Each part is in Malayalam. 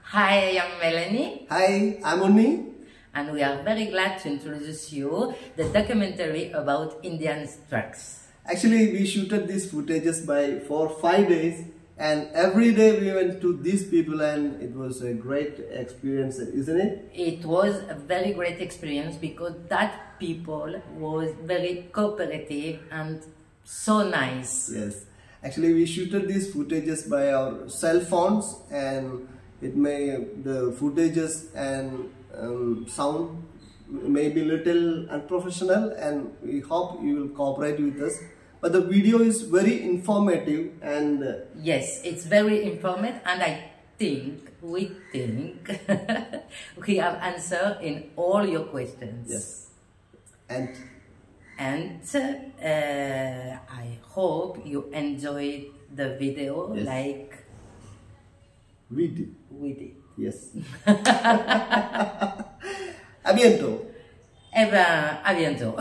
Hi, I am Melanie, Hi, I'm Unni. and we are very glad to introduce you the documentary about Indian trucks. Actually, we shooted these footages by for five days, and every day we went to these people, and it was a great experience, isn't it? It was a very great experience because that people was very cooperative and so nice. Yes. Actually, we shooted these footages by our cell phones, and it may the footages and um, sound may be little unprofessional, and we hope you will cooperate with us. But the video is very informative and. Uh, Yes, it's very informative and I think, we think, we have answered in all your questions. Yes. And And uh, I hope you enjoyed the video Yes. like we did. we did. Yes. A bientôt. Eh ben, à bientôt.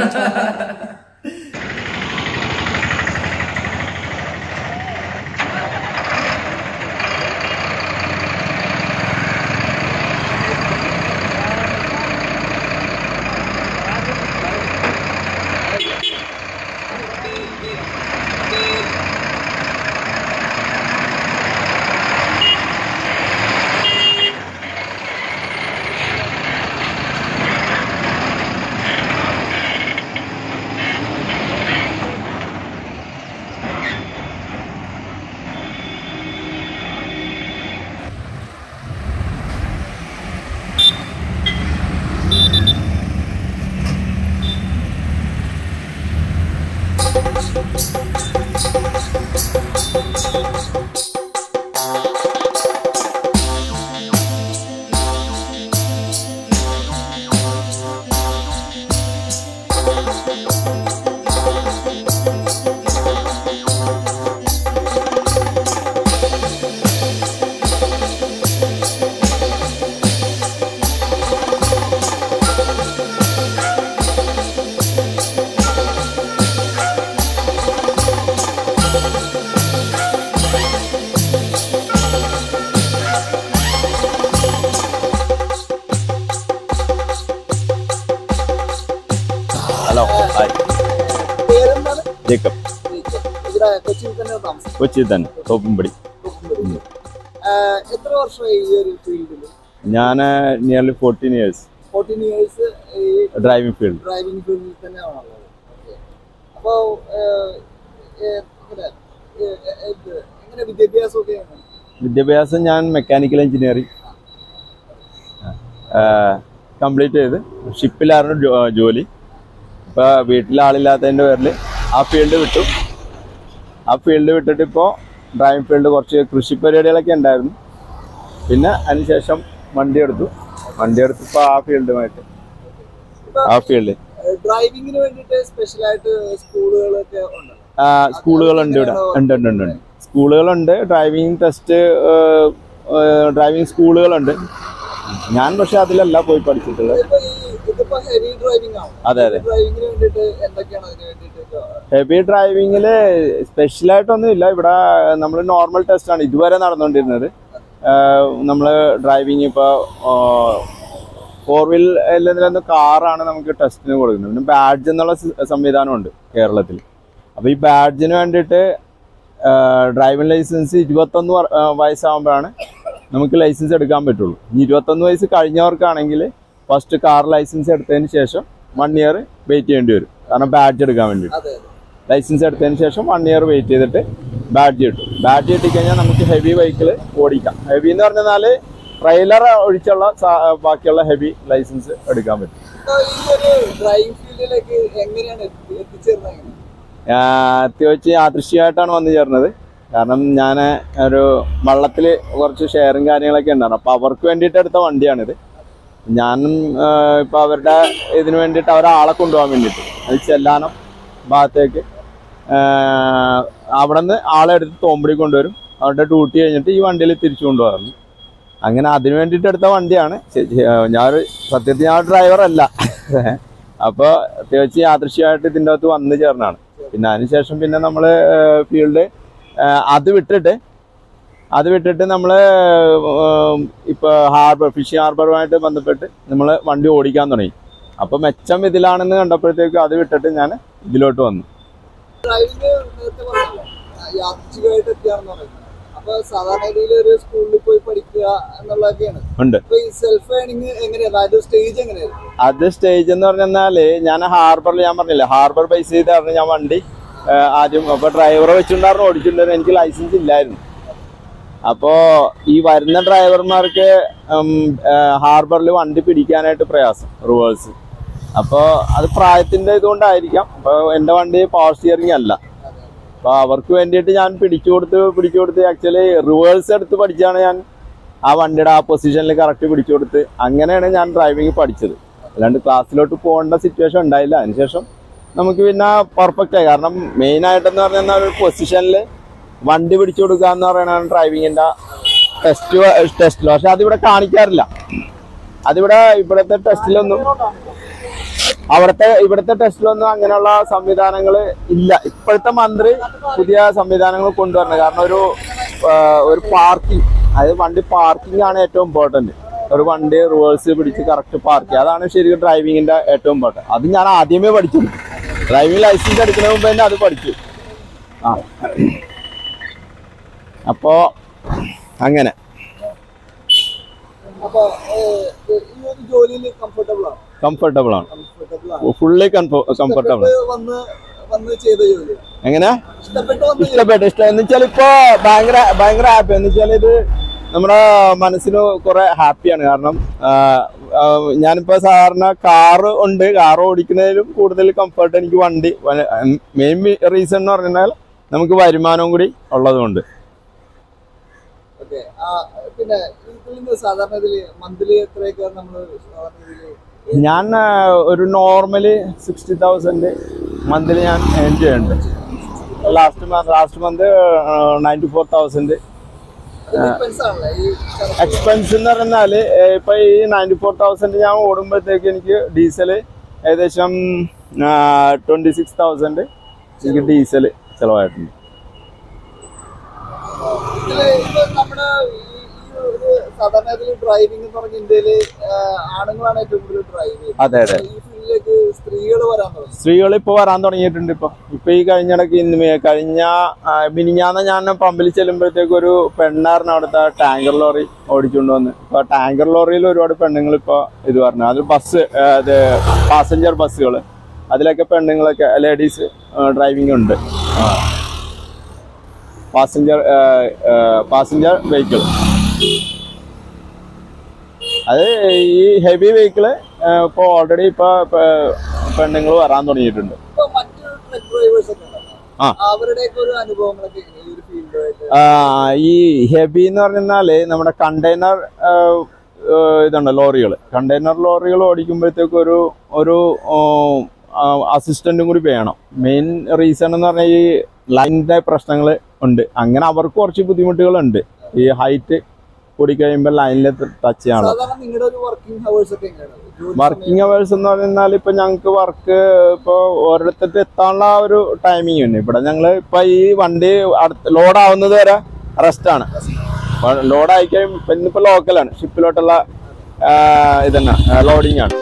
Hello hi പേരെന്താണ് ജേക്കബ് ഇവിടെ കൊച്ചിയിൽ തന്നെ താമസം കൊച്ചി തന്നെ തോപ്പുംപടി എത്ര വർഷമായി ഈ ഒരു ഫീൽഡിൽ ഞാൻ nearly fourteen years fourteen years ഈ ഡ്രൈവിംഗ് ഫീൽഡ് ഡ്രൈവിംഗ് ഫീൽഡിൽ തന്നെ ആണുള്ളത് അപ്പോ എങ്ങനെ ഏഹ്, ഏഹ്, ഇത് എങ്ങനെ വിദ്യാഭ്യാസമൊക്കെ എങ്ങനെ? വിദ്യാഭ്യാസം ഞാൻ മെക്കാനിക്കൽ എഞ്ചിനീയറിംഗ് കംപ്ലീറ്റ് ചെയ്ത് ഷിപ്പിലായിരുന്നു ജോ- ജോലി ഇപ്പോൾ വീട്ടിൽ ആളില്ലാത്തതിൻ്റെ പേരിൽ ആ ഫീൽഡ് വിട്ടു ആ ഫീൽഡ് വിട്ടിട്ട് ഇപ്പോൾ ഡ്രൈവിംഗ് ഫീൽഡ് കുറച്ച് കൃഷി പരിപാടികളൊക്കെ ഉണ്ടായിരുന്നു പിന്നെ അതിനുശേഷം വണ്ടി എടുത്തു വണ്ടി എടുത്തപ്പോൾ ആ ഫീൽഡുമായിട്ട് ആ ഫീൽഡ് ഏഹ്, ഡ്രൈവിങ്ങിന് വേണ്ടിയിട്ട് സ്പെഷ്യലായിട്ട് സ്കൂളുകളൊക്കെ ഉണ്ട് സ്കൂളുകളുണ്ട് ഇവിടെ ഉണ്ട് ഉണ്ട് ഉണ്ട് ഉണ്ട് സ്കൂളുകളുണ്ട് ഡ്രൈവിംഗ് ടെസ്റ്റ് ഡ്രൈവിംഗ് സ്കൂളുകളുണ്ട് ഞാൻ പക്ഷെ അതിലല്ല പോയി പഠിച്ചിട്ടുള്ളത് ഇപ്പൊ ഈ ഇതിപ്പോ ഹെവി ഡ്രൈവിംഗ് ആണ് അതെ, അതെ. ഡ്രൈവിങ്ങിന് വേണ്ടിയിട്ട് എന്തൊക്കെയാണ് അതിന് വേണ്ടിയിട്ട് ഹെവി ഡ്രൈവിങ്ങിൽ സ്പെഷ്യലായിട്ടൊന്നും ഇല്ല ഇവിടെ നമ്മൾ നോർമൽ ടെസ്റ്റാണ് ഇതുവരെ നടന്നുകൊണ്ടിരുന്നത് നമ്മൾ ഡ്രൈവിംഗ് ഇപ്പോൾ ഫോർ വീൽ എല്ലാത്തിലൊന്നും കാറാണ് നമുക്ക് ടെസ്റ്റിന് കൊടുക്കുന്നത് പിന്നെ ബാഡ്ജ് എന്നുള്ള സ- സംവിധാനമുണ്ട് കേരളത്തിൽ അപ്പോൾ ഈ ബാഡ്ജിന് വേണ്ടിയിട്ട് ഡ്രൈവിംഗ് ലൈസൻസ് ഇരുപത്തൊന്ന് വർ- ആ, വയസ്സാകുമ്പോഴാണ് നമുക്ക് ലൈസൻസ് എടുക്കാൻ പറ്റുള്ളൂ ഈ ഇരുപത്തൊന്ന് വയസ്സ് കഴിഞ്ഞവർക്കാണെങ്കിൽ ഫസ്റ്റ് കാർ ലൈസൻസ് എടുത്തതിന് ശേഷം വൺ ഇയർ വെയിറ്റ് ചെയ്യേണ്ടി വരും കാരണം ബാഡ്ജ് എടുക്കാൻ വേണ്ടിയിട്ട് അതെ ലൈസൻസ് എടുത്തതിന് ശേഷം വൺ ഇയർ വെയിറ്റ് ചെയ്തിട്ട് ബാഡ്ജ് കിട്ടും ബാഡ്ജ് കിട്ടിക്കഴിഞ്ഞാൽ നമുക്ക് ഹെവി വെഹിക്കിൾ ഓടിക്കാം ഹെവി എന്ന് പറഞ്ഞാൽ ട്രെയിലർ ഒഴിച്ചുള്ള സാ- ബാക്കിയുള്ള ഹെവി ലൈസൻസ് എടുക്കാൻ പറ്റും അപ്പൊ ഈ ഒരു ഡ്രൈവിംഗ് ഫീൽഡിലേക്ക് എങ്ങനെയാണ് എത്തി- എത്തിച്ചേർന്നത് എങ്ങനെ? ഞാൻ അത്യാവശ്യം യാദൃശ്യമായിട്ടാണ് വന്നു ചേർന്നത് കാരണം ഞാൻ ഒരു വള്ളത്തിൽ കുറച്ച് ഷെയറും കാര്യങ്ങളൊക്കെ ഉണ്ടായിരുന്നു അപ്പോൾ അവർക്ക് വേണ്ടിയിട്ട് എടുത്ത വണ്ടിയാണിത് ഞാനും ഇപ്പോൾ അവരുടെ ഇതിന് വേണ്ടിയിട്ട് അവരാളെ കൊണ്ടുപോകാൻ വേണ്ടിയിട്ട് അത് ചെല്ലാനം ഭാഗത്തേക്ക് അവിടെ നിന്ന് ആളെ എടുത്ത് തോമ്പടി കൊണ്ടുവരും അവരുടെ ഡ്യൂട്ടി കഴിഞ്ഞിട്ട് ഈ വണ്ടിയിൽ തിരിച്ചു കൊണ്ടുപോകാറുണ്ട് അങ്ങനെ അതിന് വേണ്ടിയിട്ട് എടുത്ത വണ്ടിയാണ് ശ- ശ- ഞാനൊരു സത്യത്തിൽ ഞാൻ ഡ്രൈവർ അല്ല അപ്പോൾ അത്യാവശ്യം യാദൃശ്യമായിട്ട് ഇതിൻ്റെ അകത്ത് വന്നു ചേർന്നാണ് പിന്നെ അതിനുശേഷം പിന്നെ നമ്മൾ ഫീൽഡ് അത് വിട്ടിട്ട് അത് വിട്ടിട്ട് നമ്മൾ ഇപ്പോൾ ഹാർബർ ഫിഷിംഗ് ഹാർബറുമായിട്ട് ബന്ധപ്പെട്ട് നമ്മൾ വണ്ടി ഓടിക്കാൻ തുടങ്ങി അപ്പോൾ മെച്ചം ഇതിലാണെന്ന് കണ്ടപ്പോഴത്തേക്ക് അത് വിട്ടിട്ട് ഞാൻ ഇതിലോട്ട് വന്നു ഡ്രൈവിംഗ് നേരത്തെ പറഞ്ഞല്ലോ ആ, യാദൃച്ഛികമായിട്ട് എത്തിയാണെന്ന് പറയുന്നത് അപ്പൊ സാധാരണ രീതിയിൽ ഒരു സ്കൂളിൽ പോയി പഠിക്കുക എന്നുള്ളതൊക്കെയാണ് ഉണ്ട് അപ്പൊ ഈ സെൽഫ് ഏണിങ് എങ്ങനെയാണ് അതിന്റെ സ്റ്റേജ് എങ്ങനെയായിരുന്നു അത് സ്റ്റേജ് എന്ന് പറഞ്ഞാല് ഞാൻ ഹാർബറിൽ ഞാൻ പറഞ്ഞില്ലേ ഹാർബർ ബേസ് ചെയ്തായിരുന്നു ഞാൻ വണ്ടി ആ, ആദ്യം അപ്പൊ ഡ്രൈവറെ വെച്ചിട്ടുണ്ടായിരുന്നു ഓടിച്ചിട്ടുണ്ടായിരുന്നു എനിക്ക് ലൈസൻസ് ഇല്ലായിരുന്നു അപ്പോ ഈ വരുന്ന ഡ്രൈവർമാർക്ക് ഹാർബറിൽ വണ്ടി പിടിക്കാനായിട്ട് പ്രയാസം റിവേഴ്സ് അപ്പോൾ അത് പ്രായത്തിന്റെ ഇതുകൊണ്ടായിരിക്കാം അപ്പോൾ എൻ്റെ വണ്ടി പവർ സ്റ്റിയറിംഗ് അല്ല അപ്പോൾ അവർക്ക് വേണ്ടിയിട്ട് ഞാൻ പിടിച്ചു കൊടുത്ത് പിടിച്ചു കൊടുത്ത് ആക്ച്വലി റിവേഴ്സ് എടുത്ത് പഠിച്ചാണ് ഞാൻ ആ വണ്ടിയുടെ ആ പൊസിഷനിൽ കറക്റ്റ് പിടിച്ചു കൊടുത്ത് അങ്ങനെയാണ് ഞാൻ ഡ്രൈവിംഗ് പഠിച്ചത് അല്ലാണ്ട് ക്ലാസ്സിലോട്ട് പോകേണ്ട സിറ്റുവേഷൻ ഉണ്ടായില്ല അതിനുശേഷം നമുക്ക് പിന്നെ പെർഫെക്റ്റ് ആയി കാരണം മെയിൻ ആയിട്ടെന്ന് പറഞ്ഞാൽ ഒരു പൊസിഷനിൽ വണ്ടി പിടിച്ചു കൊടുക്കുക എന്ന് പറയുന്നതാണ് ഡ്രൈവിങ്ങിന്റെ ടെസ്റ്റ് ടെസ്റ്റിൽ പക്ഷെ അതിവിടെ കാണിക്കാറില്ല അതിവിടെ ഇവിടുത്തെ ടെസ്റ്റിലൊന്നും അവിടുത്തെ ഇവിടുത്തെ ടെസ്റ്റിലൊന്നും അങ്ങനെയുള്ള സംവിധാനങ്ങൾ ഇല്ല ഇപ്പോഴത്തെ മന്ത്രി പുതിയ സംവിധാനങ്ങൾ കൊണ്ടുവരണം കാരണം ഒരു ആ, ഒരു പാർക്കിംഗ് അതായത് വണ്ടി പാർക്കിംഗ് ആണ് ഏറ്റവും ഇമ്പോർട്ടന്റ് ഒരു വണ്ടി റിവേഴ്സ് പിടിച്ച് കറക്റ്റ് പാർക്ക് ചെയ്യുക അതാണ് ശരിക്കും ഡ്രൈവിങ്ങിന്റെ ഏറ്റവും ഇമ്പോർട്ടന്റ് അത് ഞാൻ ആദ്യമേ പഠിച്ചു ഡ്രൈവിംഗ് ലൈസൻസ് എടുക്കുന്നതിന് മുമ്പ് തന്നെ അത് പഠിച്ചു ആ അപ്പോ അങ്ങനെ അപ്പൊ ഏഹ്, ഈ ഒരു ജോലിയിൽ കംഫർട്ടബിൾ ആണ് കംഫർട്ടബിൾ ആണ് കംഫർട്ടബിൾ ആണ് ഫുള്ളി കംഫർട്ടബിൾ ഇഷ്ടപ്പെട്ട് വന്ന് വന്ന് ചെയ്ത ജോലി എങ്ങനെ ഇഷ്ടപ്പെട്ട് വന്ന് ചെയ്ത ഇഷ്ടപ്പെട്ടു ഇഷ്ടം എന്ന് വെച്ചാൽ ഇപ്പൊ ഭയങ്കര ഭയങ്കര ഹാപ്പി എന്ന് വെച്ചാൽ ഇത് നമ്മുടെ മനസ്സിന് കുറെ ഹാപ്പിയാണ് കാരണം ആ, ആ, ഞാനിപ്പോ സാധാരണ കാറ് ഉണ്ട് കാർ ഓടിക്കുന്നതിലും കൂടുതൽ കംഫർട്ട് എനിക്ക് വണ്ടി മെയിൻ റീസൺ എന്ന് പറഞ്ഞാൽ നമുക്ക് വരുമാനവും കൂടി ഉള്ളതുകൊണ്ട് ഓക്കെ പിന്നെ ഇതിൽ നിന്ന് സാധാരണ ഇതില് മന്ത്ലി എത്രയൊക്കെ നമ്മൾ സാധാരണ ഇതില് ഞാൻ ആ, ഒരു നോർമലി സിക്സ്റ്റി തൗസൻഡ് മന്ത്ലി ഞാൻ ഏൺ ചെയ്യുന്നുണ്ട് last month last month ninety four thousand depends ആണല്ലേ ഈ ചെറുപ്പം എക്സ്പെൻസ് എന്ന് പറഞ്ഞാൽ ഇപ്പൊ ഈ നയൻറ്റി ഫോർ തൗസൻഡ് ഞാൻ ഓടുമ്പോഴത്തേക്ക് എനിക്ക് ഡീസൽ ഏകദേശം ട്വന്റി സിക്സ് തൗസൻഡ് എനിക്ക് ഡീസൽ ചിലവായിട്ടുണ്ട് ഇതില് ഇത് നമ്മുടെ ഈ ഈ ഒരു സാധാരണ ഇതിൽ ഡ്രൈവിംഗ് എന്ന് പറഞ്ഞ ഇന്ത്യയില് ആഹ് ആണുങ്ങളാണ് ഏറ്റവും കൂടുതൽ ഡ്രൈവ് ചെയ്യുന്നത് അതെ അതെ ഈ ഫീൽഡിലേക്ക് സ്ത്രീകൾ വരാൻ തുടങ്ങി സ്ത്രീകൾ ഇപ്പോൾ വരാൻ തുടങ്ങിയിട്ടുണ്ട് ഇപ്പൊ ഇപ്പൊ ഈ കഴിഞ്ഞിടയ്ക്ക് ഇന്ന് മേ- കഴിഞ്ഞ ആ, മിനിഞ്ഞാന്ന് ഞാൻ പമ്പിൽ ചെല്ലുമ്പോഴത്തേക്ക് ഒരു പെണ്ണാറിന് അവിടുത്തെ ടാങ്കർ ലോറി ഓടിച്ചുകൊണ്ട് വന്ന് ഇപ്പൊ ടാങ്കർ ലോറിയിൽ ഒരുപാട് പെണ്ണുങ്ങൾ ഇപ്പൊ ഇത് പറഞ്ഞു അത് ബസ് ആ, അത് പാസഞ്ചർ ബസ്സുകൾ അതിലൊക്കെ പെണ്ണുങ്ങളൊക്കെ ലേഡീസ് ഡ്രൈവിംഗ് ഉണ്ട് പാസഞ്ചർ പാസഞ്ചർ വെഹിക്കിൾ അത് ഈ ഹെവി വെഹിക്കിള് ഇപ്പോൾ ഓൾറെഡി ഇപ്പോൾ പെണ്ണുങ്ങൾ വരാൻ തുടങ്ങിയിട്ടുണ്ട് ഇപ്പൊ മറ്റു ട്രക്ക് ഡ്രൈവേഴ്സ് ഒക്കെ ഉണ്ടല്ലോ ആ. അവരുടെയൊക്കെ ഒരു അനുഭവങ്ങളൊക്കെ എങ്ങനെയാ ഈ ഒരു ഫീൽഡുമായിട്ട് ആ, ഈ ഹെവി എന്ന് പറഞ്ഞാല് നമ്മുടെ കണ്ടെയ്നർ ഇതുണ്ട് ലോറികൾ കണ്ടെയ്നർ ലോറികൾ ഓടിക്കുമ്പോഴത്തേക്ക് ഒരു ഒരു അസിസ്റ്റന്റും കൂടി വേണം മെയിൻ റീസൺ എന്ന് പറഞ്ഞാൽ ഈ ലൈനിന്റെ പ്രശ്നങ്ങൾ ഉണ്ട് അങ്ങനെ അവർക്ക് കുറച്ച് ബുദ്ധിമുട്ടുകളുണ്ട് ഈ ഹൈറ്റ് കൂടിക്കഴിയുമ്പോൾ ലൈനിൽ ടച്ച് ചെയ്യണം സാധാരണ നിങ്ങളുടെ ഒരു വർക്കിംഗ് ഹവേഴ്സ് ഒക്കെ എങ്ങനെയാണ് ജോലി വർക്കിംഗ് അവേഴ്സ് എന്ന് പറഞ്ഞാൽ ഇപ്പൊ ഞങ്ങൾക്ക് വർക്ക് ഇപ്പൊ ഓരോരുത്തർക്ക് എത്താനുള്ള ആ ഒരു ടൈമിംഗ് ഉണ്ട് ഇവിടെ ഞങ്ങൾ ഇപ്പൊ ഈ വണ്ടി അടുത്ത് ലോഡ് ആവുന്നത് വരെ റെസ്റ്റ് ആണ് ലോഡ് ആയി കഴിയുമ്പോൾ ഇന്നിപ്പോ ലോക്കലാണ് ഷിപ്പിലോട്ടുള്ള ആ, ഇതന്നെ ലോഡിംഗ് ആണ്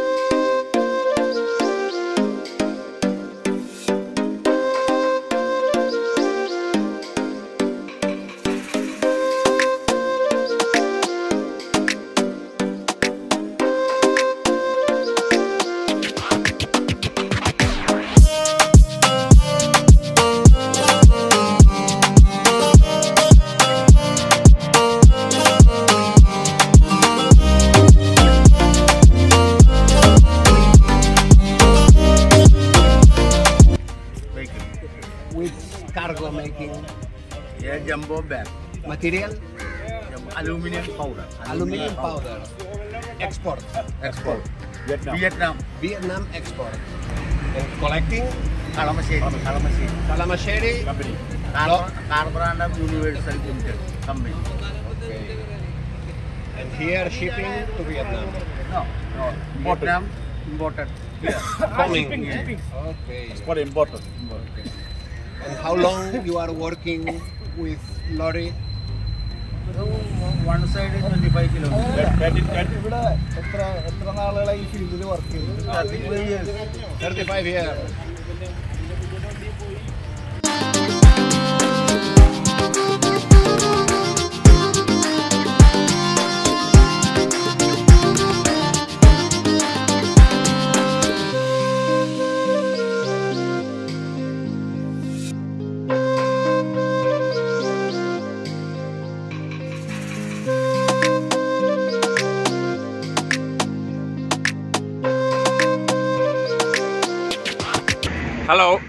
with cargo making Yeah, jumbo bag, material, jumbo aluminum powder, aluminum powder, export, export. Vietnam. Vietnam. Vietnam export. And collecting Kalamassery. Kalamassery. Kalamasheri. Company. Car- Carborundum Universal Limited Company. And here shipping to Vietnam. No, no. Vietnam imported. Here. Coming. Yeah. Okay. For imported. And how long you are working with lorry? One side is 25 kilometers. ഇവിടെ എത്ര എത്ര നാളുകളായി ഈ ഫീൽഡിൽ വർക്ക് ചെയ്യുന്നത് 35 years. 35 years. Hello.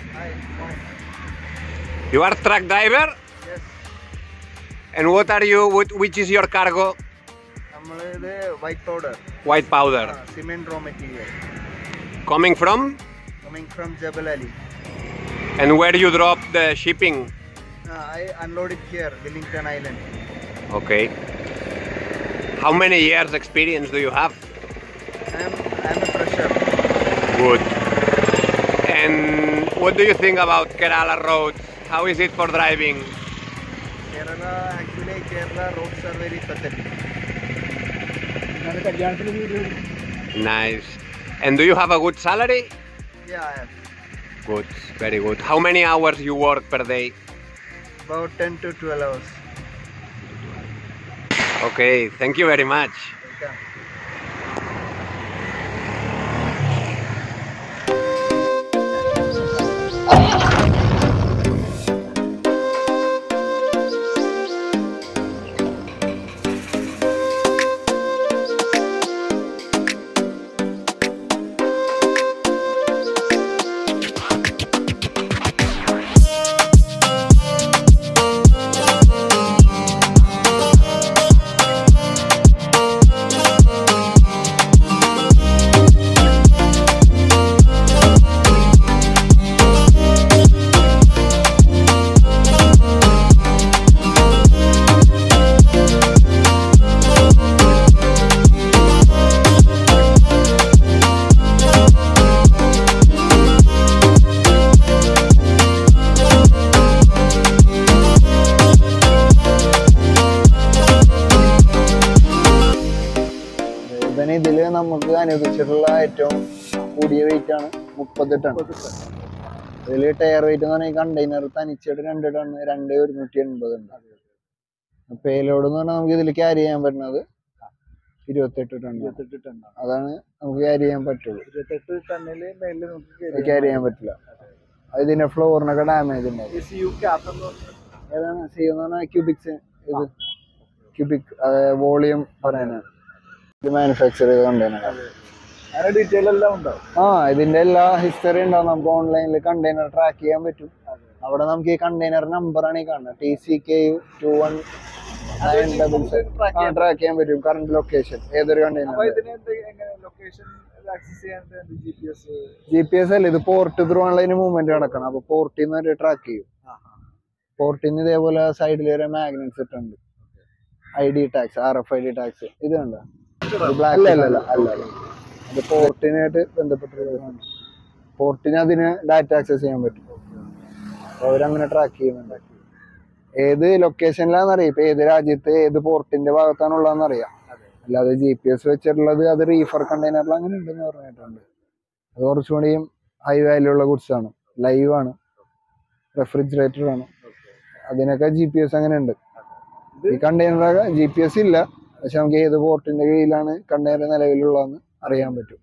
You are truck driver? Yes. And what are you, what, which is your cargo? നമ്മളിത് white powder White powder. Cement raw material Coming from? Coming from Jebel Ali And where you drop the shipping? I unload it here Willingdon Island Okay. How many years experience do you have? I'm I'm a fresher Good. And what do you think about Kerala roads? How is it for driving? Kerala actually Kerala roads are very pathetic Nice. And do you have a good salary? Yeah, I have Good, very good. How many hours you work per day? about 10 to 12 hours. Okay, thank you very much. Welcome. ഇവന് ഇതില് നമുക്ക് അനുവദിച്ചിട്ടുള്ള ഏറ്റവും കൂടിയ വെയിറ്റ് ആണ് മുപ്പത് ടൺ ഇതില് ടയർ വെയിറ്റ് എന്ന് പറഞ്ഞാൽ കണ്ടെയ്നർ തനിച്ചായിട്ട് രണ്ട് ടൺ രണ്ട് ഒരുന്നൂറ്റി എൺപത് ഉണ്ട് പേലോഡ് എന്ന് പറഞ്ഞാൽ നമുക്ക് ഇതിൽ ക്യാരി ചെയ്യാൻ പറ്റുന്നത് ഇരുപത്തെട്ട് ടൺ ഇരുപത്തെട്ട് ടൺ അതാണ് നമുക്ക് ക്യാരി ചെയ്യാൻ പറ്റുള്ളൂ ഇരുപത്തെട്ട് ടണ്ണില് മേളിൽ നമുക്ക് ക്യാരി ചെയ്യാൻ പറ്റില്ല അത് ഇതിന്റെ ഫ്ലോറിനൊക്കെ ഡാമേജ് ഉണ്ടാവും സി യു ക്യാപ്പ് എന്ന് പറഞ്ഞാൽ ഏതാണ് സി എന്ന് പറഞ്ഞാൽ ക്യൂബിക്സ് ഇത് ക്യൂബിക് വോളിയം പറയാനാണ് ഇത് മാനുഫാക്ചർ ചെയ്ത കണ്ടെയ്നർ അങ്ങനെ ഡീറ്റെയിൽ എല്ലാം ഉണ്ടാവും ആ ഇതിന്റെ എല്ലാ ഹിസ്റ്ററി ഉണ്ടാവും നമുക്ക് ഓൺലൈനിൽ കണ്ടെയ്നർ ട്രാക്ക് ചെയ്യാൻ പറ്റും അവിടെ നമുക്ക് ഈ കണ്ടെയ്നർ നമ്പർ ആണ് ഈ കാണുന്നത് T C K U two one nine double track ചെയ്യാൻ പറ്റും കറണ്ട് ലൊക്കേഷൻ ഏതൊരു അപ്പൊ കണ്ടെയ്നർ ഇതിന് എന്ത് എങ്ങനെ ലൊക്കേഷൻ ആക്സസ് ചെയ്യാൻ G P S G P S അല്ല ഇത് പോർട്ട് ത്രൂ ഓൺലൈൻ മൂവ്മെന്റ് നടക്കണം അപ്പൊ പോർട്ടിൽ നിന്ന് ഒരു ട്രാക്ക് ചെയ്യും പോർട്ടിൽ നിന്ന് ഇതേപോലെ സൈഡിൽ ഒരു മാഗ്നറ്റ്സ് ഇട്ടുണ്ട് I D tags R F I D tags ഇത് കണ്ടോ ബ്ലാക്ക് അല്ല അല്ല അല്ല അല്ല അത് പോർട്ടിനായിട്ട് ബന്ധപ്പെട്ടിട്ടുള്ളതാണ് പോർട്ടിന് അതിന് ഡാറ്റ ആക്സസ് ചെയ്യാൻ പറ്റും അപ്പൊ അവരങ്ങനെ ട്രാക്ക് ചെയ്യുന്നുണ്ട് ഏത് ലൊക്കേഷനിലാണെന്ന് അറിയാം ഇപ്പൊ ഏത് രാജ്യത്ത് ഏത് പോർട്ടിന്റെ ഭാഗത്താണുള്ളതെന്ന് അറിയാം അല്ലാതെ ജി പി എസ് വെച്ചിട്ടുള്ളത് അത് റീഫർ കണ്ടെയ്നറിൽ അങ്ങനെ ഉണ്ടെന്ന് പറഞ്ഞിട്ടുണ്ട് അത് കുറച്ചുകൂടിയും ഹൈ വാല്യൂ ഉള്ള ഗുഡ്സ് ആണ് ലൈവ് ആണ് റെഫ്രിജറേറ്റർ ആണ് അതിനൊക്കെ ജി പി എസ് അങ്ങനെ ഉണ്ട് ഈ കണ്ടെയ്നറൊക്കെ ജി പി എസ് ഇല്ല പക്ഷെ നമുക്ക് ഏത് പോർട്ടിന്റെ കീഴിലാണ് കണ്ടെയ്നർ നിലവിലുള്ളതെന്ന് അറിയാൻ പറ്റും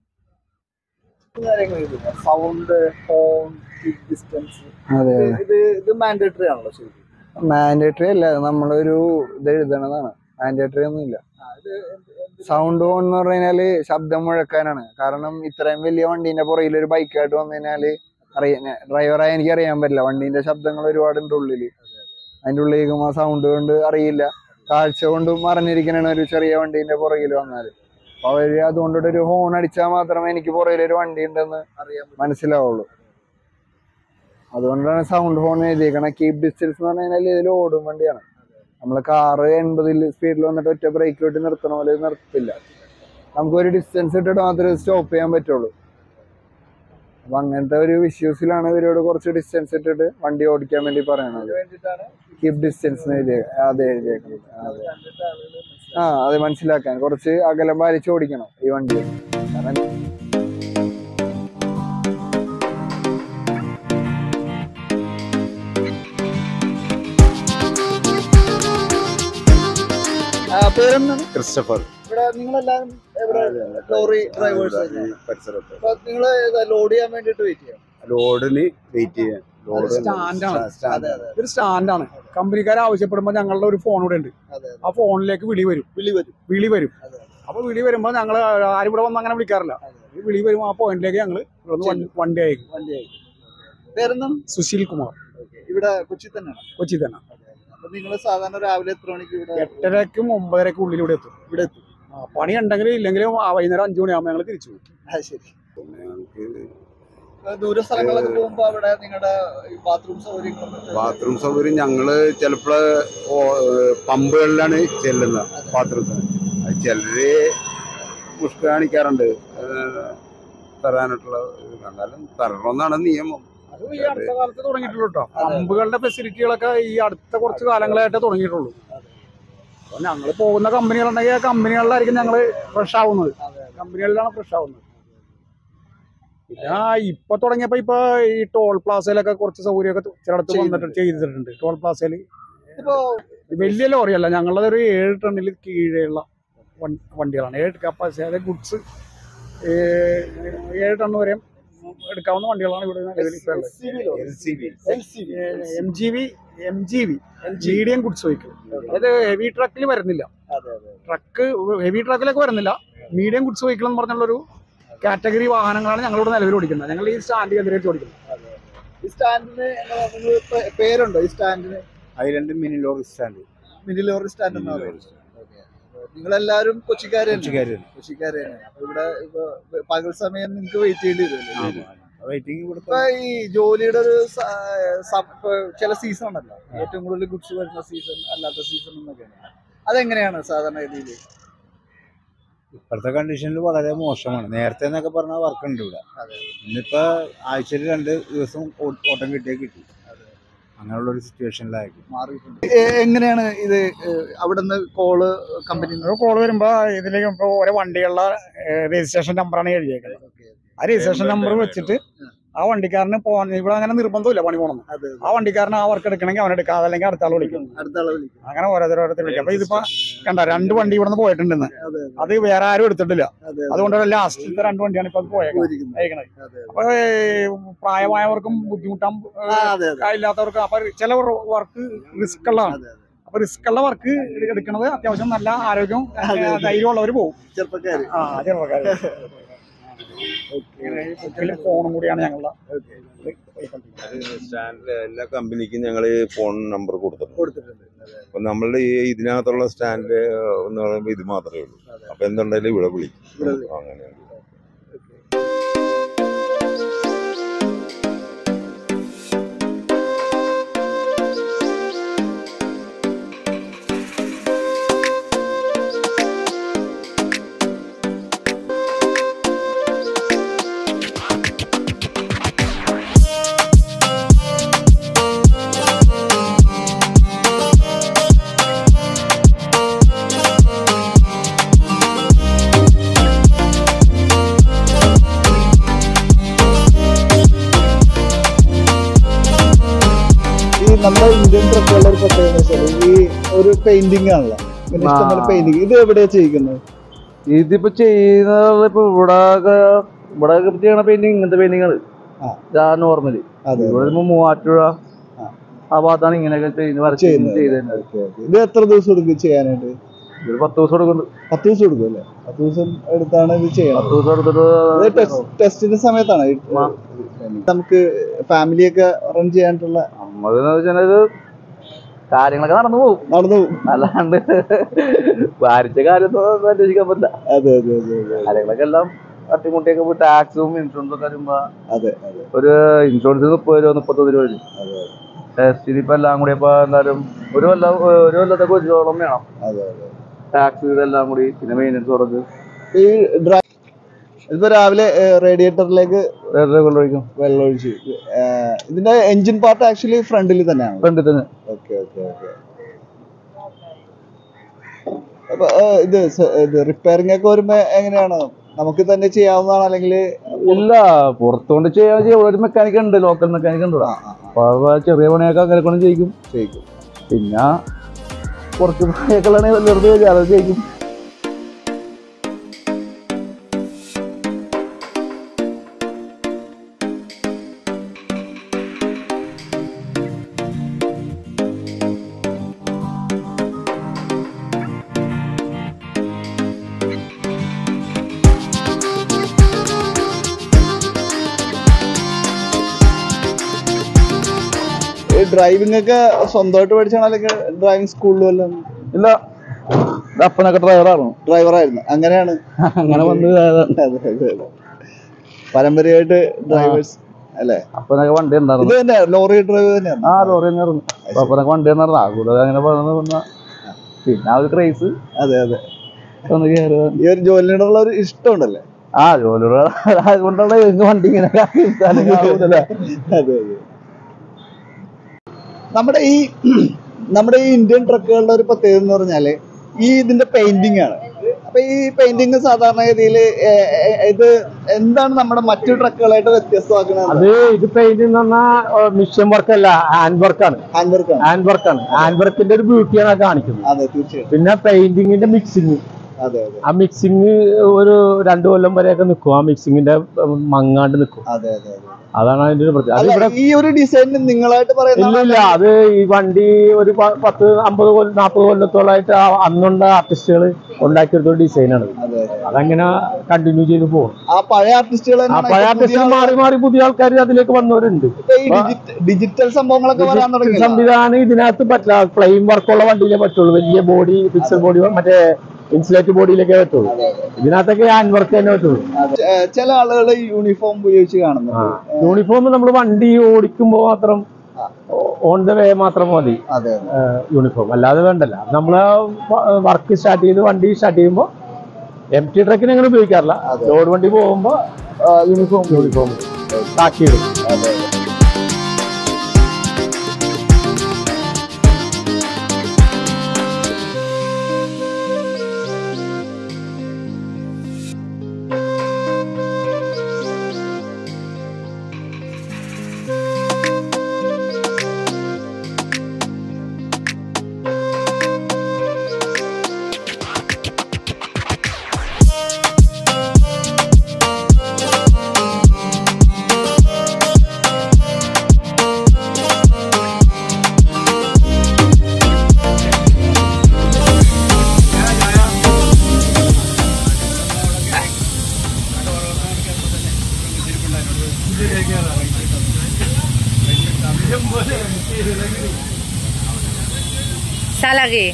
സൗണ്ട് ഹോൺ ഡിസ്റ്റൻസ് അതെ ഇത് ഇത് മാൻഡേറ്ററി ആണല്ലോ ശരിക്കും മാൻഡേറ്ററി അല്ല അത് നമ്മളൊരു ഇത് എഴുതണതാണ് മാൻഡേറ്ററി ഒന്നും ഇല്ല സൗണ്ട് ഹോൺ എന്ന് പറഞ്ഞു കഴിഞ്ഞാല് ശബ്ദം മുഴക്കാനാണ് കാരണം ഇത്രയും വലിയ വണ്ടീന്റെ പുറകിൽ ഒരു ബൈക്കായിട്ട് വന്നു കഴിഞ്ഞാല് അറിയാൻ ഡ്രൈവറായി എനിക്ക് അറിയാൻ പറ്റില്ല വണ്ടീന്റെ ശബ്ദങ്ങൾ ഒരുപാടുണ്ട് ഉള്ളില് അതിന്റെ ഉള്ളിലേക്ക് ആ സൗണ്ട് കൊണ്ട് അറിയില്ല കാഴ്ച കൊണ്ട് മറിഞ്ഞിരിക്കണ ഒരു ചെറിയ വണ്ടീന്റെ പുറകിൽ വന്നാല് അപ്പൊ അവര് അതുകൊണ്ടിട്ട് ഒരു ഹോൺ അടിച്ചാൽ മാത്രമേ എനിക്ക് പുറകിൽ ഒരു വണ്ടി ഉണ്ടെന്ന് മനസ്സിലാവുള്ളൂ അതുകൊണ്ടാണ് സൗണ്ട് ഹോൺ എഴുതിയേക്കണത് കീപ് ഡിസ്റ്റൻസ് എന്ന് പറഞ്ഞു കഴിഞ്ഞാൽ ഇതിൽ ഓടും വണ്ടിയാണ് നമ്മള് കാറ് എൺപതിൽ സ്പീഡിൽ വന്നിട്ട് ഒറ്റ ബ്രേക്ക് വിട്ട് നിർത്തണ പോലെ ഇത് നിർത്തില്ല നമുക്ക് ഒരു ഡിസ്റ്റൻസ് ഇട്ടിട്ട് മാത്രമേ സ്റ്റോപ്പ് ചെയ്യാൻ പറ്റുള്ളൂ അപ്പൊ അങ്ങനത്തെ ഒരു വിഷ്യൂസിലാണ് ഇവരോട് കുറച്ച് ഡിസ്റ്റൻസ് ഇട്ടിട്ട് വണ്ടി ഓടിക്കാൻ വേണ്ടി പറയണത് വേണ്ടിയിട്ടാണ് കീപ് ഡിസ്റ്റൻസ് എഴുതി അതെ എഴുതിയേക്കുന്നത് അതെ കണ്ടിട്ട് ആളുകൾ ആ അത് മനസ്സിലാക്കാൻ കുറച്ച് അകലം പാലിച്ച് ഓടിക്കണം ഈ വണ്ടി കാരണം ആ, പേരെന്താണ് ക്രിസ്റ്റഫർ ഇവിടെ നിങ്ങളെല്ലാരും ഇവിടെ ലോറി ഡ്രൈവേഴ്സ് പരിസരത്ത് അപ്പൊ നിങ്ങൾ ലോഡ് ചെയ്യാൻ വേണ്ടിട്ട് വെയിറ്റ് ചെയ്യാം ലോഡിന് വെയിറ്റ് ചെയ്യാൻ ലോഡ് സ്റ്റാൻഡാണ് അതെ അതെ ഇതൊരു സ്റ്റാൻഡാണ് കമ്പനിക്കാർ ആവശ്യപ്പെടുമ്പോൾ ഞങ്ങളുടെ ഒരു ഫോൺ ഇവിടെ ഉണ്ട് അതെ ആ ഫോണിലേക്ക് വിളി വരും വിളി വരും വിളി വരും അതെ. അപ്പൊ വിളി വരുമ്പോൾ ഞങ്ങൾ ആരും ഇവിടെ വന്ന് അങ്ങനെ വിളിക്കാറില്ല ഈ വിളി വരും ആ പോയിന്റിലേക്ക് ഞങ്ങൾ വണ്ടി അയക്കും വണ്ടിയായി പേരെന്താണ് സുശീൽ കുമാർ Okay. ഇവിടെ കൊച്ചി തന്നെയാണ് കൊച്ചി തന്നെ അപ്പൊ നിങ്ങൾ സാധാരണ രാവിലെ എത്ര മണിക്ക് ഇവിടെ എട്ടരക്കും ഒമ്പതരക്കും ഉള്ളിൽ ഇവിടെ എത്തും ഇവിടെ എത്തും ആ, പണി ഉണ്ടെങ്കിലും ഇല്ലെങ്കിലും ആ വൈകുന്നേരം അഞ്ചു മണിയാകുമ്പോൾ ഞങ്ങൾ തിരിച്ചു പോകും ആ ശരി ഇപ്പൊ ദൂര സ്ഥലങ്ങളൊക്കെ പോകുമ്പോ അവിടെ നിങ്ങളുടെ ബാത്റൂം സൗകര്യങ്ങളൊക്കെ ബാത്റൂം സൗകര്യം ഞങ്ങള് ചിലപ്പോ പമ്പുകളിലാണ് ചെല്ലുന്നത് ബാത്റൂം ചിലര് മുഷ്ക കാണിക്കാറുണ്ട് ഏഹ് തരാനായിട്ടുള്ള ഇത്. എന്നാലും തരണമെന്നാണ് നിയമം അത് ഈ അടുത്ത കാലത്ത് തുടങ്ങിയിട്ടുള്ളൂ കേട്ടോ പമ്പുകളുടെ ഫെസിലിറ്റികളൊക്കെ ഈ അടുത്ത കുറച്ച് കാലങ്ങളായിട്ടേ തുടങ്ങിയിട്ടുള്ളൂ അപ്പൊ ഞങ്ങൾ പോകുന്ന കമ്പനികളുണ്ടെങ്കിൽ ആ കമ്പനികളിലായിരിക്കും ഞങ്ങൾ ഫ്രഷ് ആവുന്നത് കമ്പനികളിലാണ് ഫ്രഷ് ആവുന്നത് പിന്നെ ഇപ്പൊ തുടങ്ങിയപ്പോ ഇപ്പൊ ഈ ടോൾ പ്ലാസയിലൊക്കെ കുറച്ച് സൗകര്യമൊക്കെ ചിലടത്ത് വന്നിട്ട് ചെയ്തിട്ടുണ്ട് ടോൾ പ്ലാസയിൽ ഇപ്പോ വലിയ ലോറിയല്ല ഞങ്ങളത് ഒരു ഏഴ് ടണ്ണിൽ കീഴെയുള്ള വൺ- വണ്ടികളാണ് ഏഴ് കപ്പാസിറ്റി അതായത് ഗുഡ്സ് ഏഴ് ടണ്ണ് വരെ എടുക്കാവുന്ന വണ്ടികളാണ് ഇവിടെ നിലവിൽ ഇപ്പോൾ ഉള്ളത് M G V M G V medium goods vehicle അതായത് ഹെവി ട്രക്കിൽ വരുന്നില്ല അതെ അതെ ട്രക്ക് ഹെവി ട്രക്കിലൊക്കെ വരുന്നില്ല മീഡിയം ഗുഡ്സ് വെഹിക്കിൾ എന്ന് പറഞ്ഞുള്ളൊരു കാറ്റഗറി വാഹനങ്ങളാണ് ഞങ്ങളിവിടെ നിലവിൽ ഓടിക്കുന്നത് ഞങ്ങൾ ഈ സ്റ്റാൻഡ് കേന്ദ്രീകരിച്ച് ഓടിക്കുന്നത് ഈ സ്റ്റാൻഡിന് നിങ്ങൾ പേരുണ്ടോ ഈ സ്റ്റാൻഡിന് അതിലുണ്ട് mini lorry stand mini lorry stand എന്ന് പറയുന്നത് നിങ്ങളെല്ലാരും കൊച്ചിക്കാര് തന്നെ കൊച്ചിക്കാര് കൊച്ചിക്കാര് തന്നെ അപ്പൊ ഇവിടെ ഇപ്പൊ പകൽ സമയം നിങ്ങൾക്ക് വെയിറ്റ് ചെയ്യേണ്ടി വരുമല്ലോ വെയിറ്റിംഗ് ഇപ്പൊ ഈ ജോലിയുടെ ഒരു സ- സം- ഇപ്പൊ ചില സീസൺ ഉണ്ടല്ലോ ഏറ്റവും കൂടുതൽ ഗുഡ്സ് വരുന്ന സീസൺ അല്ലാത്ത സീസൺ എന്നൊക്കെയാണ് അതെങ്ങനെയാണ് സാധാരണ രീതിയിൽ ഇപ്പോഴത്തെ കണ്ടീഷനിൽ വളരെ മോശമാണ് നേരത്തെ എന്നൊക്കെ പറഞ്ഞാൽ വർക്ക് ഉണ്ട് ഇവിടെ അതെ. ഇന്നിപ്പോ ആഴ്ചയിൽ രണ്ട് ദിവസം ഓ- ഓട്ടം കിട്ടിയേ കിട്ടി അങ്ങനെയുള്ള ഒരു സിറ്റുവേഷനിലായിരിക്കും മാറിയിട്ടുണ്ട് എങ്ങനെയാണ് ഇത് അവിടുന്ന് കോള് കമ്പനി കോൾ വരുമ്പോൾ ഇതിലേക്ക് ഇപ്പോൾ ഓരോ വണ്ടികളുടെ രജിസ്ട്രേഷൻ നമ്പറാണ് എഴുതിയേക്കുന്നത് ആ രജിസ്ട്രേഷൻ നമ്പർ വെച്ചിട്ട് ആ വണ്ടിക്കാരന് പോകാൻ ഇവിടെ അങ്ങനെ നിർബന്ധമില്ല പണി പോകണം അതെ ആ വണ്ടിക്കാരന് ആ വർക്ക് എടുക്കണമെങ്കിൽ അവൻ എടുക്കാം അതല്ലെങ്കിൽ അടുത്ത ആൾ വിളിക്കും അടുത്ത ആളെ വിളിക്കും അങ്ങനെ ഓരോരുത്തർ ഓരോരുത്തർ വിളിക്കും അപ്പൊ ഇതിപ്പോ കണ്ട രണ്ട് വണ്ടി ഇവിടെ നിന്ന് പോയിട്ടുണ്ടെന്ന് അതെ അത് വേറെ ആരും എടുത്തിട്ടില്ല അതെ അതുകൊണ്ട് ലാസ്റ്റത്തെ രണ്ട് വണ്ടിയാണ് ഇപ്പൊ അത് പോയേക്കുന്നത് പോയിരിക്കുന്നത്. അയക്കണത് അതെ അപ്പൊ ഏ, പ്രായമായവർക്കും ബുദ്ധിമുട്ടാൻ ആ, അതെ അതെ ഇല്ലാത്തവർക്ക് അപ്പൊ ചില വർക്ക് റിസ്ക് ഉള്ളതാണ് അതെ അതെ അപ്പൊ റിസ്ക് ഉള്ള വർക്ക് എടുക്കുന്നത് അത്യാവശ്യം നല്ല ആരോഗ്യം ധൈര്യമുള്ളവർ പോകും ചെറുപ്പക്കാര് ആ ചെറുപ്പക്കാര് ഇങ്ങനെ ഈ ബുക്കില് ഫോണും കൂടിയാണ് ഞങ്ങളുടെ സ്റ്റാൻഡിലെ എല്ലാ കമ്പനിക്കും ഞങ്ങൾ ഫോൺ നമ്പർ കൊടുത്തിട്ടുണ്ട് കൊടുത്തിട്ടുണ്ട് അതെ അപ്പം നമ്മളുടെ ഈ ഇതിനകത്തുള്ള സ്റ്റാൻഡ് എന്ന് പറയുമ്പോൾ ഇത് മാത്രമേ ഉള്ളൂ അപ്പം എന്തുണ്ടെങ്കിലും ഇവിടെ വിളിക്കും അങ്ങനെയാണ് ഈ നമ്മുടെ ഇന്ത്യൻ ട്രക്കുകളുടെ ഒരു പ്രത്യേകത വെച്ചാൽ ഈ ഒരു പെയിന്റിംഗ് ആണല്ലോ ഇങ്ങനെ ഇഷ്ടംപോലെ പെയിന്റിംഗ് ഇത് എവിടെയാ ചെയ്യുന്നത് ഇതിപ്പോ ചെയ്യുന്നത് ഇപ്പൊ ഇവിടെ ഇവിടെ ചെയ്യണ പെയിന്റിങ് ഇങ്ങനത്തെ പെയിന്റിങ്ങൾ നോർമലി അതെ ഇവിടെ വരുമ്പോ മൂവാറ്റുപുഴ ആ ഭാഗത്താണ് ഇങ്ങനെയൊക്കെ ചെയ്യുന്നത് വരച്ച് ചെയ്യുന്നത്. ചെയ്തത് ഇത് എത്ര ദിവസം എടുക്കും ചെയ്യാനായിട്ട് ഒരു പത്ത് ദിവസം എടുക്കുന്നുണ്ട് പത്ത് ദിവസം എടുക്കും അല്ലേ പത്ത് ദിവസം എടുത്താണ് ഇത് ചെയ്യണം പത്ത് ദിവസം എടുത്തിട്ട് ടെസ്റ്റിന്റെ സമയത്താണ് നമുക്ക് ഫാമിലിയൊക്കെ റൺ ചെയ്യാനായിട്ടുള്ള നമുക്ക് വെച്ചാൽ ഇത് കാര്യങ്ങളൊക്കെ നടന്നു പോകും നടന്നു പോകും അല്ലാണ്ട് ഭാരിച്ച കാര്യമൊന്നും അന്വേഷിക്കാൻ പറ്റില്ല അതെ അതെ അതെ അതെ കാര്യങ്ങളൊക്കെ എല്ലാം തട്ടിമുട്ടിയൊക്കെ പോയി ടാക്സും ഇൻഷുറൻസും ഒക്കെ വരുമ്പോ അതെ അതെ ഒരു ഇൻഷുറൻസ് മുപ്പത് രൂപ മുപ്പത്തൊന്ന് രൂപ വരും അതെ ടെസ്റ്റിന് ഇപ്പൊ എല്ലാം കൂടി ഇപ്പൊ എന്തായാലും ഒരു കൊല്ലം ഒരു കൊല്ലത്തൊക്കെ ഒരു രൂപയോളം വേണം അതെ അതെ ടാക്സ് ഇതെല്ലാം കൂടി പിന്നെ മെയിൻ്റെനൻസ് കുറച്ച് ഈ ഡ്രൈ ഇതിപ്പോ രാവിലെ റേഡിയേറ്ററിലേക്ക് കൊണ്ടൊഴിക്കും വെള്ളം ഒഴിച്ച് ഏ, ഇതിന്റെ എഞ്ചിൻ പാർട്ട് ആക്ച്വലി ഫ്രണ്ടിൽ തന്നെയാണ് ഫ്രണ്ടിൽ തന്നെ ഓക്കെ ഓക്കെ ഓക്കെ അപ്പൊ ഏ, ഇത് സ- ഇത് റിപ്പയറിംഗ് ഒക്കെ വരുമ്പോ എങ്ങനെയാണ് നമുക്ക് തന്നെ ചെയ്യാവുന്നതാണ് അല്ലെങ്കിൽ ഇല്ല പുറത്തുകൊണ്ട് ചെയ്യാൻ ചെയ്യാം ഇവിടെ ഒരു മെക്കാനിക് ഉണ്ട് ലോക്കൽ മെക്കാനിക് ഉണ്ട് ഇവിടെ. അപ്പൊ അവ ചെറിയ പണിയൊക്കെ അങ്ങനെ കൊണ്ട് ചെയ്യിക്കും ചെയ്യിക്കും പിന്നെ കുറച്ച് പണിയൊക്കെ വെറുതെ ചെയ്യാം അത് ചെയ്യിക്കും ഡ്രൈവിംഗ് ഒക്കെ സ്വന്തമായിട്ട് പഠിച്ചാണോ അല്ലെങ്കിൽ ഡ്രൈവിംഗ് സ്കൂളിൽ വല്ലതും ഇല്ല ഇത് അപ്പനൊക്കെ ഡ്രൈവറാണ് ഡ്രൈവറായിരുന്നു അങ്ങനെയാണ് അങ്ങനെ വന്ന് അതെ, അതെ, അതെ. പരമ്പരയായിട്ട് ഡ്രൈവേഴ്സ് അല്ലേ അപ്പനൊക്കെ വണ്ടി ഇത് ഉണ്ടായിരുന്നു തന്നെ ലോറി ഡ്രൈവർ തന്നെയാണ് ആ ലോറി തന്നെയായിരുന്നു അപ്പൊ അപ്പനൊക്കെ വണ്ടി ഉണ്ടായിരുന്നു ആ കൂടുതൽ അങ്ങനെ പറഞ്ഞു വന്ന പിന്നെ ആ ഒരു ക്രൈസ് അതെ അതെ ഒന്ന് കയറുക ഈ ഒരു ജോലിയോടുള്ള ഒരു ഇഷ്ടമുണ്ടല്ലേ ആ ജോലിയുടെ അതുകൊണ്ടാണ് എനിക്ക് വണ്ടി ഇങ്ങനെ ആവുന്നില്ല അതെ അതെ നമ്മുടെ ഈ നമ്മുടെ ഈ ഇന്ത്യൻ ട്രക്കുകളുടെ ഒരു പ്രത്യേകത എന്ന് പറഞ്ഞാല് ഈ ഇതിന്റെ പെയിന്റിംഗ് ആണ് അപ്പൊ ഈ പെയിന്റിംഗ് സാധാരണഗതിയിൽ ഇത് എന്താണ് നമ്മുടെ മറ്റു ട്രക്കുകളായിട്ട് വ്യത്യസ്തമാക്കുന്നത് അത് ഇത് പെയിന്റ് എന്ന് പറഞ്ഞാൽ മിഷൻ വർക്ക് അല്ല ഹാൻഡ് വർക്കാണ് ഹാൻഡ് വർക്കാണ് ഹാൻഡ് വർക്കാണ് ഹാൻഡ് വർക്കിന്റെ ഒരു ബ്യൂട്ടിയാണ് അത് കാണിക്കുന്നത് അതെ തീർച്ചയായും പിന്നെ പെയിന്റിങ്ങിന്റെ മിക്സിങ് അതെ അതെ ആ മിക്സിങ് ഒരു രണ്ടു കൊല്ലം വരെയൊക്കെ നിൽക്കും ആ മിക്സിങ്ങിന്റെ മങ്ങാണ്ട് നിൽക്കും അതെ അതെ അതെ അതാണ് അതിന്റെ ഒരു പ്രത്യേകത അത് അല്ല, ഇവിടെ ഈ ഒരു ഡിസൈൻ നിങ്ങളായിട്ട് ഇല്ല പറയുന്ന ഇല്ല അത് ഈ വണ്ടി ഒരു പ- പത്ത് അമ്പത് കൊല്ലം നാൽപ്പത് കൊല്ലത്തോളായിട്ട് ആ അന്നുള്ള ആർട്ടിസ്റ്റുകൾ ഉണ്ടാക്കിയെടുത്ത ഒരു ഡിസൈനാണ് അതെ അതെ അതങ്ങനെ കണ്ടിന്യൂ ചെയ്ത് പോകും ആ പഴയ ആർട്ടിസ്റ്റുകൾ ആ പഴയ ആർട്ടിസ്റ്റുകൾ മാറി മാറി പുതിയ ആൾക്കാർ അതിലേക്ക് വന്നവരുണ്ട് ഈ ഡിജിറ്റൽ സംഭവങ്ങളൊക്കെ വരാൻ തുടങ്ങി സംവിധാനം ഇതിനകത്ത് പറ്റില്ല ഫ്ലെയിം വർക്കുള്ള വണ്ടിയിലേ പറ്റുള്ളൂ വലിയ ബോഡി ഫിക്സഡ് ബോഡി മറ്റേ ഇൻസുലേറ്റ് ബോഡിയിലേക്കേ പറ്റുള്ളൂ ഇതിനകത്തൊക്കെ ഹാൻഡ് വർക്ക് തന്നെ പറ്റുള്ളൂ ചില ആളുകൾ യൂണിഫോം ഉപയോഗിച്ച് കാണുന്നുണ്ട് യൂണിഫോം നമ്മൾ വണ്ടി ഓടിക്കുമ്പോൾ മാത്രം ഓൺ ദ വേ മാത്രം മതി അതെ യൂണിഫോം അല്ലാതെ വേണ്ടല്ല നമ്മൾ വർക്ക് സ്റ്റാർട്ട് ചെയ്ത് വണ്ടി സ്റ്റാർട്ട് ചെയ്യുമ്പോൾ എം ടി ട്രക്കിന് അങ്ങനെ ഉപയോഗിക്കാറില്ല ലോഡ് വണ്ടി പോകുമ്പോൾ യൂണിഫോം യൂണിഫോം താക്കിയിടും Salary.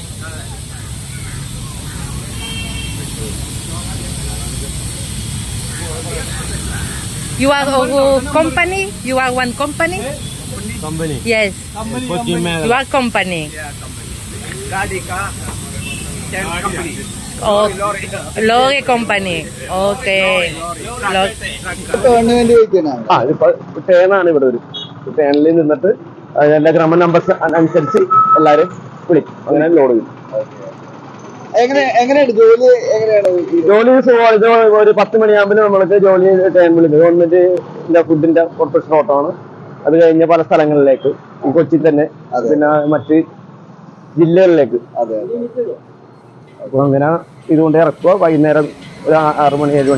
You are a company? You are one company? Company. Yes. Kochi में You are company. गाड़ी का tent company Oh, lorry company. Okay. Lorry. Government വയ്ക്കാനാണ് ആ ഇതിപ്പോ ടേണാണ് ഇവിടെ ഒരു ടേണിൽ നിന്നിട്ട് അതിന്റെ ക്രമ നമ്പർ അനുസരിച്ച് എല്ലാരും വിളിക്കും അങ്ങനെ ലോഡ് ചെയ്യും എങ്ങനെ എങ്ങനെയാണ് ജോലി എങ്ങനെയാണ് ഈ- ജോലി സുഖമാണ് ഇത് ഒരു പത്ത് മണിയാകുമ്പോൾ നമ്മൾക്ക് ജോലി ടൈം വിളിക്കും ഗവൺമെന്റിന്റെ ഫുഡിന്റെ കോർപ്പറേഷൻ ഓട്ടമാണ് അത് കഴിഞ്ഞ പല സ്ഥലങ്ങളിലേക്ക് ഈ കൊച്ചി തന്നെ പിന്നെ മറ്റ് ജില്ലകളിലേക്ക് അതെ അതെ അപ്പൊ അങ്ങനെ ഇതുകൊണ്ട് ഇറക്കുക വൈകുന്നേരം ഒരു ആ- ആറ് മണി ഏഴ് മണി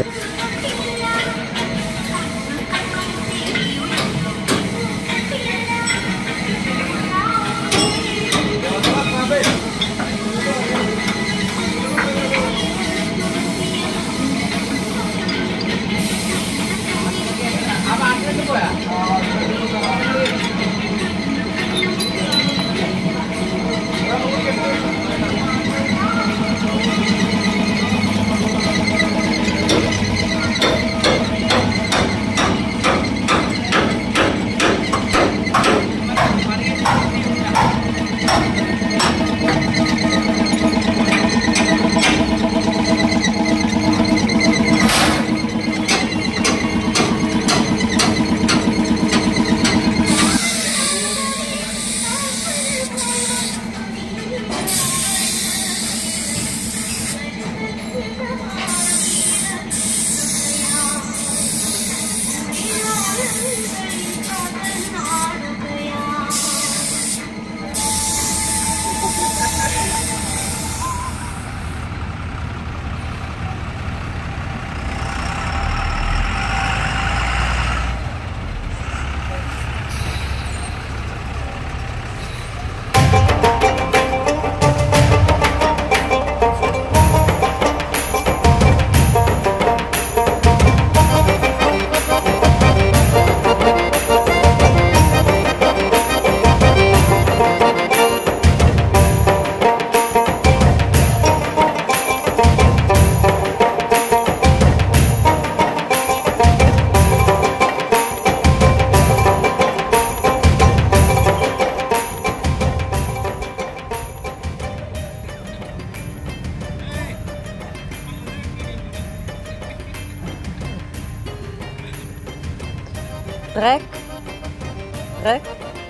Trek. Trek.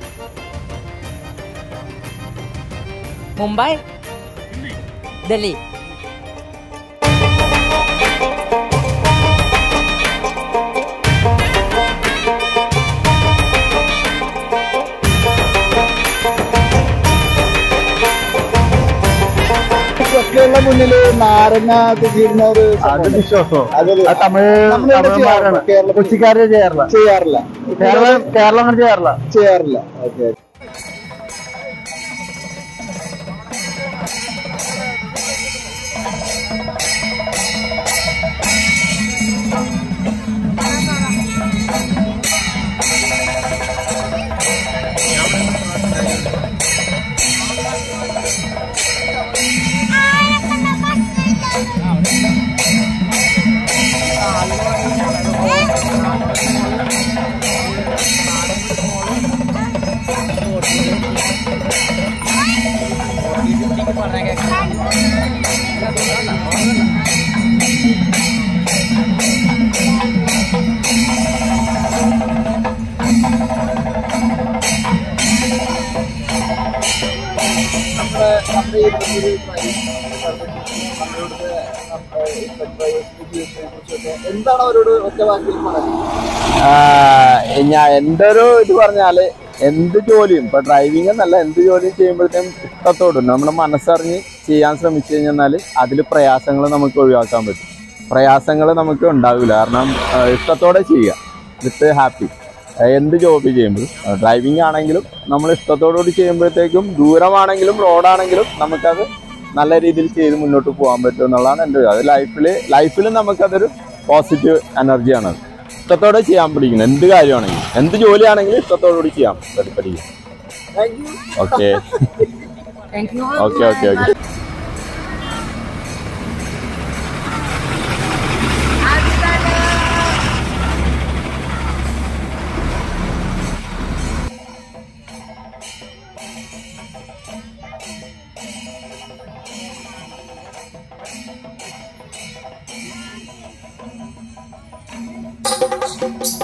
Mumbai. Delhi. ട്രക്കുകളുടെ മുന്നില് നാരങ്ങ തിരിയുന്ന ഒരു അത് വിശ്വാസോ അത് അത് തമിഴ് നമ്മളിവിടെ തമിഴന്മാരാണ് ചെയ്യാറില്ല. കേരളത്തിൽ കൊച്ചിക്കാര് ചെയ്യാറില്ല ചെയ്യാറില്ല കേരളം കേരളം അങ്ങനെ ചെയ്യാറില്ല ചെയ്യാറില്ല ഓക്കെ എന്താണ് അവരോട് ഒറ്റ വാക്കിൽ പറയാൻ ഞാൻ എൻ്റെ ഒരു ഇത് പറഞ്ഞാല് എന്ത് ജോലിയും ഇപ്പൊ ഡ്രൈവിംഗ് എന്നല്ല എന്ത് ജോലിയും ചെയ്യുമ്പോഴത്തേക്കും ഇഷ്ടത്തോടും നമ്മുടെ മനസ്സറിഞ്ഞ് ചെയ്യാൻ ശ്രമിച്ചു കഴിഞ്ഞാൽ അതിൽ പ്രയാസങ്ങൾ നമുക്ക് ഒഴിവാക്കാൻ പറ്റും പ്രയാസങ്ങൾ നമുക്ക് ഉണ്ടാവില്ല കാരണം ആ, ഇഷ്ടത്തോടെ ചെയ്യുക വിത്ത് ഹാപ്പി എന്ത് ജോബ് ചെയ്യുമ്പോഴും ഡ്രൈവിംഗ് ആണെങ്കിലും നമ്മൾ ഇഷ്ടത്തോടുകൂടി ചെയ്യുമ്പോഴത്തേക്കും ദൂരമാണെങ്കിലും റോഡാണെങ്കിലും നമുക്കത് നല്ല രീതിയിൽ ചെയ്ത് മുന്നോട്ട് പോകാൻ പറ്റും എന്നുള്ളതാണ് എൻ്റെ ഒരു അത് ലൈഫിൽ ലൈഫിൽ നമുക്കതൊരു പോസിറ്റീവ് എനർജിയാണ് അത് ഇഷ്ടത്തോടെ ചെയ്യാൻ പഠിക്കണം എന്ത് കാര്യമാണെങ്കിലും എന്ത് ജോലിയാണെങ്കിലും ഇഷ്ടത്തോടുകൂടി ചെയ്യാൻ പഠി- പഠിക്കും okay Thank you. Okay okay okay Thank you.